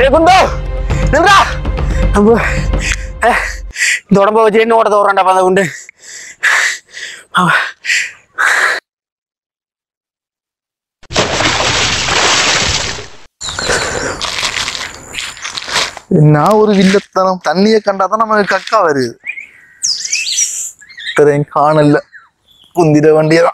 டேய் குண்டு நின்றா நம்ம அஹ், இந்த உடம்ப வச்சு என்ன ஓட தோறான்டா அந்த குண்டு அவ- என்ன ஒரு வில்லத்தனம் தண்ணியை கண்டாதான் நமக்கு கக்கா வருது திரையும் காணல குந்திட வேண்டியதான்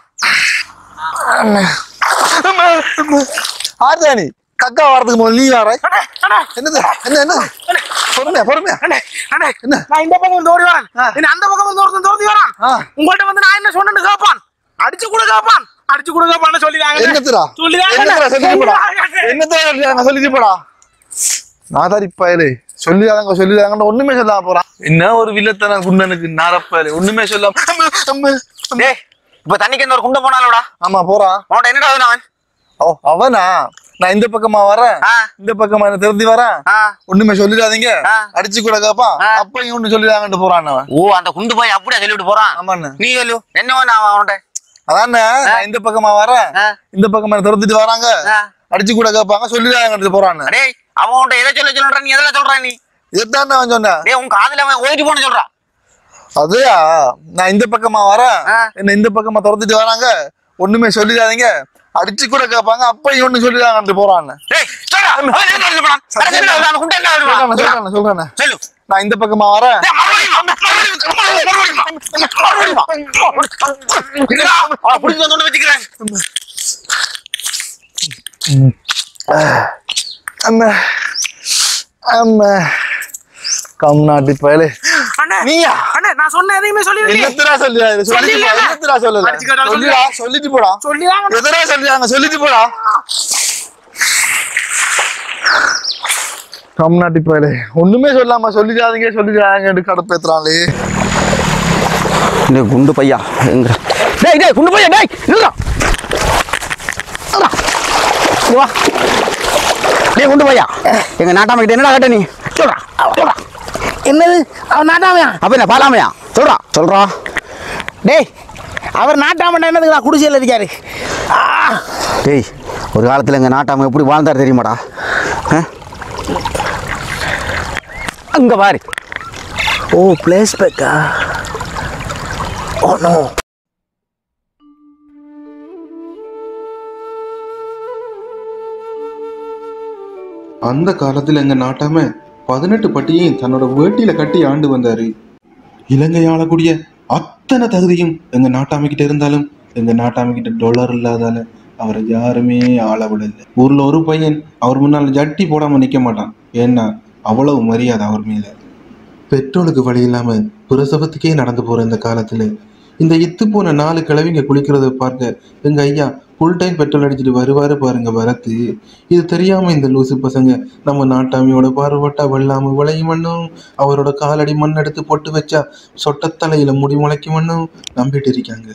ஆர்தானி கக்கா வர்றதுக்கு முதல்ல நீ வர என்னது என்ன என்ன பொறுமையா பொறுமையா அண்ணே, அண்ணே, என்ன? நான் இந்த பக்கம் வந்து ஓடி வரேன் ஆ. என்ன அந்த பக்கம் வந்து ஒருத்தன் தோர்த்தி வரான் ஆ. உங்கள்ட்ட வந்து நான் என்ன சொன்னேன்னு கேட்பான் அடிச்சு கூட கேட்பான் அடிச்சு கூட கேட்பான்னு சொல்லிடுறாங்க என்னத்துடா சொல்லிடுறாங்க என்னத்துடா சொல்லிட்டு போடா என்னத்தா சொல்லிடுறாங்க சொல்லிட்டு போடா நாதாரி பயலே சொல்லிடாங்க சொல்லிடாங்கன்னு ஒண்ணுமே சொல்லாம போறான் என்ன ஒரு வில்லத்தனம் குண்டனுக்கு நாரப்பயலே ஒண்ணுமே சொல்லாம அம்மு, அம்மு, அம்மு. டேய் இப்ப தண்ணிக்கு எந்த ஒரு குண்டை போனாலோடா ஆமா போறான் உன்கிட்ட என்னடா வேணும் அவன் ஓ அவனா நான் இந்த பக்கமா வரேன் ஆ. இந்த பக்கமா என்ன திருந்தி வரேன் ஆ. ஒண்ணுமே சொல்லிடாதீங்க ஆ. அடிச்சு கூட கேப்பான் ஆ. அப்ப இங்க ஒண்ணு சொல்லிடாங்கன்னு போறான் அவன் ஓ அந்த குண்டு போய் அப்படியே சொல்லிவிட்டு போறான் ஆமாண்ணே நீ சொல்லு என்ன வேணும் அவன் அவன்கிட்ட அதானே நான் இந்த பக்கமா வரேன் ஆ. இந்த பக்கமா என்ன திறந்துட்டு வராங்க ஆ. அடிச்சு கூட கேப்பாங்க சொல்லிடாங்கன்னு போறான் டேய் அவன் உன்கிட்ட எதை சொல்ல சொல்ற நீ எதில் சொல்ற நீ இதுதான் அவன் சொன்னேன் டேய் உன் காதுல அவன் ஓடிட்டு போன சொல்றான் அதையா நான் இந்த பக்கமா வரேன் ஆ. என்ன இந்த பக்கமா திறந்துட்டு வராங்க ஒண்ணுமே சொல்லிடாதீங்க அடிச்சு கூட கேட்பாங்க அப்ப இங்க ஒண்ணு சொல்லிடாங்கன்னு போறான் டேய் சொல்றா அவன் என்ன சொல்ல போறான் அட, என்ன சொல்றான்? அந்த குண்டை என்ன சொல்றான்? சொல்றேன் சொல்றேன் சொல்லு நான் இந்த பக்கமா வரேன் டேய், மறுபடியும் வா, மறுபடியும் வா, மறுபடியும் வா, மறுபடியும் வா. இல்லடா, அவனை பிடிச்சு வந்து கொண்டு வச்சுக்கிறேன். அம்மா அம்மா கம் நாட்டி பயலே அண்ணே, நீயா அண்ணே, நான் சொன்ன எதையுமே சொல்லிடுறீங்க. என்னத்தரா சொல்லியா இது சொல்லிட்டு சொல்லிடல. போ என்னத்தரா சொல்லல அடிச்சு கேட்டாலும் சொல்லிடா சொல்லிட்டு போடா சொல்லிதாங்க. எதரா சொல்லியாங்க சொல்லிட்டு போடா கம் நாட்டி பயலே ஒண்ணுமே சொல்லாம சொல்லிடாதீங்க சொல்லிடாதீங்க கடுப்பேத்துறாங்களே இந்த குண்டு பையா எங்க டேய் டேய் குண்டு பையா டேய் நில்லுடா நில்லுடா. இங்க வா டேய் குண்டு பையா எங்க நாட்டாம கிட்ட என்னடா கேட்ட நீ சொல்றா சொல்றா என்னது அவர் நாட்டாமையா அப்ப என்ன பாலாமையா சொல்றா சொல்றா டேய் அவர் நாட்டாமண்டா என்னதுக்குடா குடிசையில் இருக்காரு ஆ, டேய் ஒரு காலத்துல எங்க நாட்டாம எப்படி வாழ்ந்தாரு தெரியுமாடா ஆ? அங்க பாரு ஓ பிளேஸ் பேக்கா ஓ நோ அந்த காலத்துல எங்க நாட்டாம பதினெட்டு பட்டியையும் தன்னோட வேட்டியில கட்டி ஆண்டு வந்தாரு இலங்கை ஆளக்கூடிய அத்தனை தகுதியும் எங்க நாட்டாம கிட்ட இருந்தாலும் எங்க நாட்டாம கிட்ட டொலர் இல்லாதால அவரை யாருமே ஆள விடல ஊர்ல ஒரு பையன் அவர் முன்னால் ஜட்டி போடாம நிக்க மாட்டான் ஏன்னா அவ்வளவு மரியாதை அவர் மேல பெட்ரோலுக்கு வழி இல்லாம பிரசவத்துக்கே நடந்து போற இந்த காலத்துல இந்த இத்து போன நாலு கிழவிங்க குளிக்கிறத பார்க்க எங்க ஐயா ஃபுல் டைம் பெட்ரோல் அடிச்சுட்டு வருவாரு பாருங்க வரத்து இது தெரியாம இந்த லூசு பசங்க நம்ம நாட்டாமியோட பார்வட்டா வெள்ளாம விளையும் மண்ணும் அவரோட காலடி மண் எடுத்து பொட்டு வச்சா சொட்டத்தலையில முடி முளைக்கும் மண்ணும் நம்பிட்டு இருக்காங்க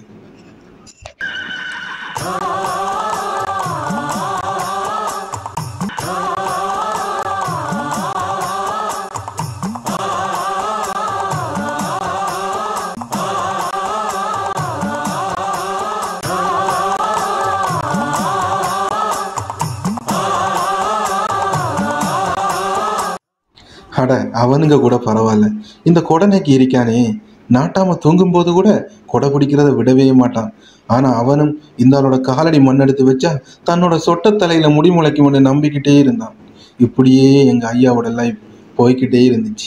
அட அவனுங்க கூட பரவாயில்ல இந்த கொடனைக்கு இருக்கானே நாட்டாம தூங்கும்போது கூட கொடை பிடிக்கிறத விடவே மாட்டான் ஆனா அவனும் இந்த ஆளோட காலடி மண் எடுத்து வச்சா தன்னோட சொட்ட தலையில முடி முளைக்கும்னு நம்பிக்கிட்டே இருந்தான் இப்படியே எங்க ஐயாவோட லைஃப் போய்க்கிட்டே இருந்துச்சு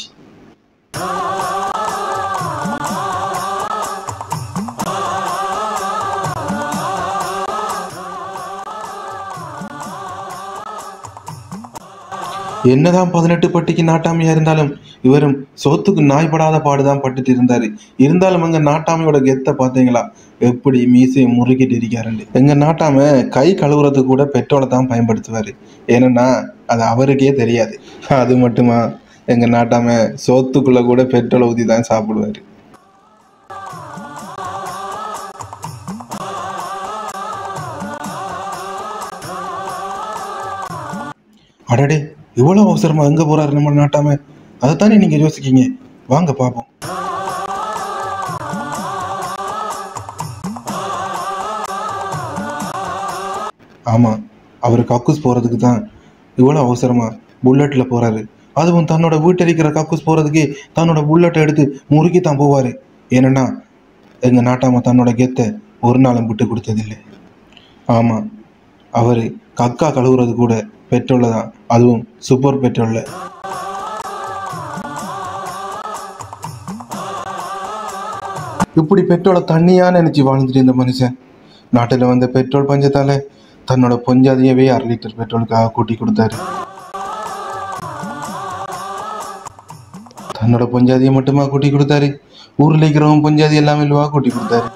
என்னதான் பதினெட்டு பட்டிக்கு நாட்டாமையா இருந்தாலும் இவரும் சோத்துக்கு நாய்படாத பாடுதான் பட்டுட்டு இருந்தாரு இருந்தாலும் எங்க நாட்டாமையோட கெத்த பாத்தீங்களா எப்படி மீசையை முறுக்கிட்டு இருக்காருன்னு எங்க நாட்டாம கை கழுவுறதுக்கு கூட பெட்ரோலை தான் பயன்படுத்துவாரு ஏன்னா அது அவருக்கே தெரியாது அது மட்டுமா எங்க நாட்டாம சோத்துக்குள்ள கூட பெட்ரோலை ஊத்தி தான் சாப்பிடுவாரு அடடே இவ்வளவு அவசரமா எங்க போறாரு நம்ம நாட்டாம அதைத்தானே நீங்க யோசிக்கீங்க வாங்க பாப்போம் ஆமா அவர் கக்கூஸ் போறதுக்கு தான் இவ்வளவு அவசரமா புல்லட்ல போறாரு அதுவும் தன்னோட வீட்டரிக்கிற கக்கூஸ் போறதுக்கு தன்னோட புல்லட்டை எடுத்து முறுக்கி தான் போவாரு ஏன்னா எங்க நாட்டாம தன்னோட கெத்தை ஒரு நாளும் விட்டு கொடுத்ததில்லை ஆமா அவரு கக்கா கழுவுறது கூட பெட்ரோல்ல தான் அதுவும் சூப்பர் பெட்ரோல்ல இப்படி பெட்ரோலை தண்ணியா நினைச்சு வாழ்ந்துட்டு இருந்த மனுஷன் நாட்டில் வந்த பெட்ரோல் பஞ்சத்தால தன்னோட பொஞ்சாதியவே அரை லிட்டர் பெட்ரோலுக்காக கூட்டி கொடுத்தாரு தன்னோட பொஞ்சாதியை மட்டுமா கூட்டி கொடுத்தாரு ஊர்ல இருக்கிறவன் பொஞ்சாதி எல்லாமே இல்லவா கூட்டி கொடுத்தாரு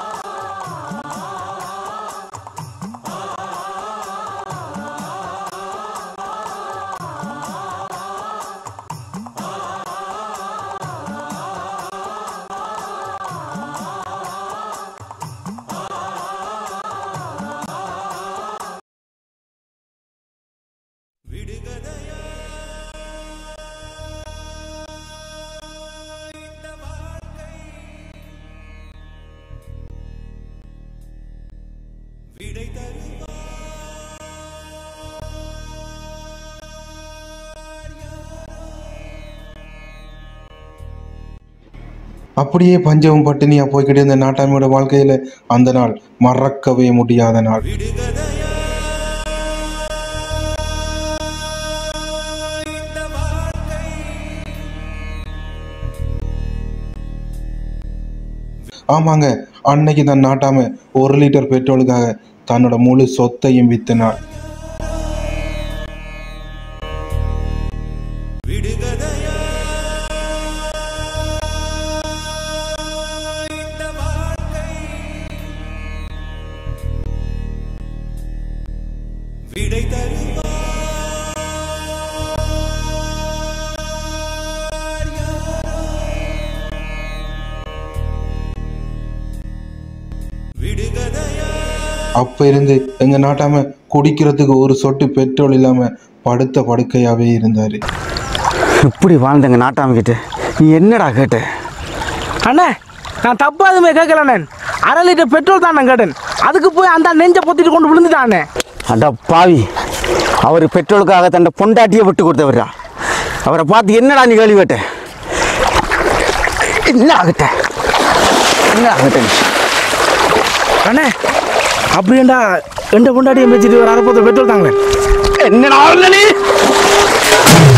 அப்படியே பஞ்சமும் பட்டினியா போய்கிட்டு இருந்த நாட்டாமையோட வாழ்க்கையில அந்த நாள் மறக்கவே முடியாத நாள் ஆமாங்க அன்னைக்கு தான் நாட்டாம ஒரு லிட்டர் பெட்ரோலுக்காக தன்னோட முழு சொத்தையும் வித்த நாள் அப்ப இருந்து எங்க நாட்டாம குடிக்கிறதுக்கு ஒரு சொட்டு பெட்ரோல் இல்லாம படுத்த படுக்கையாவே இருந்தாரு இப்படி வாழ்ந்தங்க நாட்டாமக்கிட்ட நீ என்னடா கேட்ட அண்ணே நான் தப்பா எதுவுமே கேட்கல அண்ணன் அரை லிட்டர் பெட்ரோல் தான் நான் கேட்டேன் அதுக்கு போய் அந்த நெஞ்சை பொத்திட்டு கொண்டு விழுந்துட்டானே அட பாவி அவர் பெட்ரோலுக்காக தன்னை பொண்டாட்டியை விட்டு கொடுத்தவரா அவரை பார்த்து என்னடா நீ கேள்வி கேட்ட என்ன ஆகட்ட என்ன ஆகட்ட நீ? அண்ணே அப்படியேண்டா எந்த பொண்டாட்டியை வச்சுட்டு ஒரு அரை போத்தல் பெட்ரோல் தாங்களேன் என்னடா ஆகல நீ